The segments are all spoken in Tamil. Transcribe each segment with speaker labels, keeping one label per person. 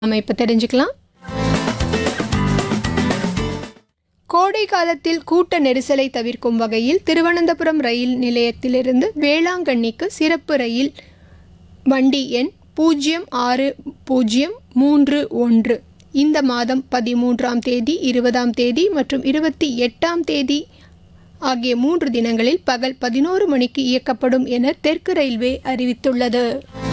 Speaker 1: நம்ம இப்போ தெரிஞ்சுக்கலாம் கோடை காலத்தில் கூட்ட நெரிசலை தவிர்க்கும் வகையில் திருவனந்தபுரம் ரயில் நிலையத்திலிருந்து வேளாங்கண்ணிக்கு சிறப்பு ரயில் வண்டி எண் பூஜ்ஜியம் ஆறு பூஜ்ஜியம் மூன்று ஒன்று இந்த மாதம் பதிமூன்றாம் தேதி இருபதாம் தேதி மற்றும் இருபத்தி எட்டாம் தேதி ஆகிய மூன்று தினங்களில் பகல் பதினோரு மணிக்கு இயக்கப்படும் என தெற்கு ரயில்வே அறிவித்துள்ளது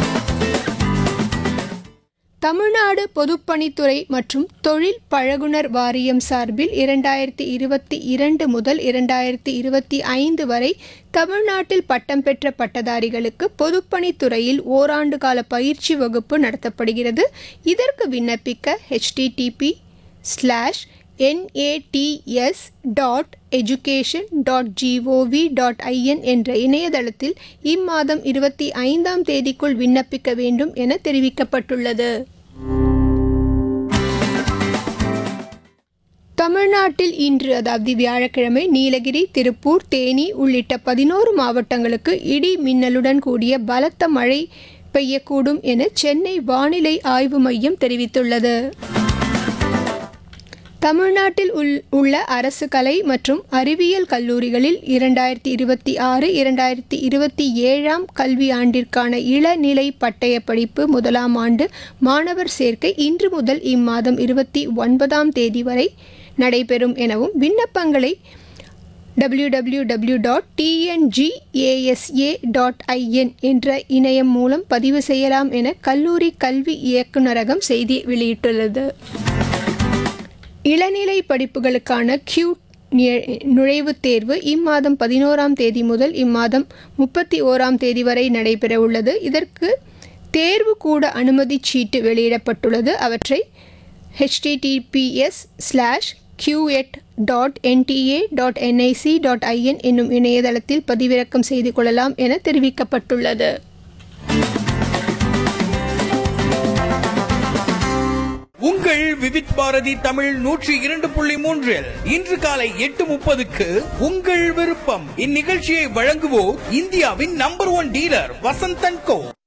Speaker 1: தமிழ்நாடு பொதுப்பணித்துறை மற்றும் தொழில் பழகுனர் வாரியம் சார்பில் இரண்டாயிரத்தி இருபத்தி இரண்டு முதல் இரண்டாயிரத்தி இருபத்தி ஐந்து வரை தமிழ்நாட்டில் பட்டம் பெற்ற பட்டதாரிகளுக்கு பொதுப்பணித்துறையில் ஓராண்டு கால பயிற்சி வகுப்பு நடத்தப்படுகிறது இதற்கு விண்ணப்பிக்க HTTP slash NATS dot education dot GOV dot IN என்ற இணையதளத்தில் இம்மாதம் இருபத்தி ஐந்தாம் தேதிக்குள் விண்ணப்பிக்க வேண்டும் என தெரிவிக்கப்பட்டுள்ளது தமிழ்நாட்டில் இன்று அதாவது வியாழக்கிழமை நீலகிரி திருப்பூர் தேனி உள்ளிட்ட பதினோரு மாவட்டங்களுக்கு இடி மின்னலுடன் கூடிய பலத்த மழை பெய்யக்கூடும் என சென்னை வானிலை ஆய்வு மையம் தெரிவித்துள்ளது தமிழ்நாட்டில் உள் உள்ள அரசு கலை மற்றும் அறிவியல் கல்லூரிகளில் இரண்டாயிரத்தி இருபத்தி ஆறு இரண்டாயிரத்தி இருபத்தி ஏழாம் கல்வி ஆண்டிற்கான இளநிலை பட்டய படிப்பு முதலாம் ஆண்டு மாணவர் சேர்க்கை இன்று முதல் இம்மாதம் இருபத்தி ஒன்பதாம் தேதி வரை நடைபெறும் எனவும் விண்ணப்பங்களை www.tngasa.in dot TNGASA dot IN என்ற இணையம் மூலம் பதிவு செய்யலாம் என கல்லூரி கல்வி இயக்குநரகம் செய்தி வெளியிட்டுள்ளது இளநிலை படிப்புகளுக்கான கியூ நுழைவுத் தேர்வு இம்மாதம் பதினோராம் தேதி முதல் இம்மாதம் முப்பத்தி ஓராம் தேதி வரை நடைபெற உள்ளது இதற்கு தேர்வு கூட அனுமதிச் சீட்டு வெளியிடப்பட்டுள்ளது அவற்றை HTTPS slash CUET dot NTA dot NIC dot IN என்னும் இணையதளத்தில் பதிவிறக்கம் செய்து கொள்ளலாம் என தெரிவிக்கப்பட்டுள்ளது
Speaker 2: உங்கள் விவித் பாரதி தமிழ் நூற்றி இரண்டு புள்ளி மூன்றில் இன்று காலை எட்டு முப்பதுக்கு உங்கள் விருப்பம் இந்நிகழ்ச்சியை வழங்குவோர் இந்தியாவின் நம்பர் ஒன் டீலர் வசந்தன் கோ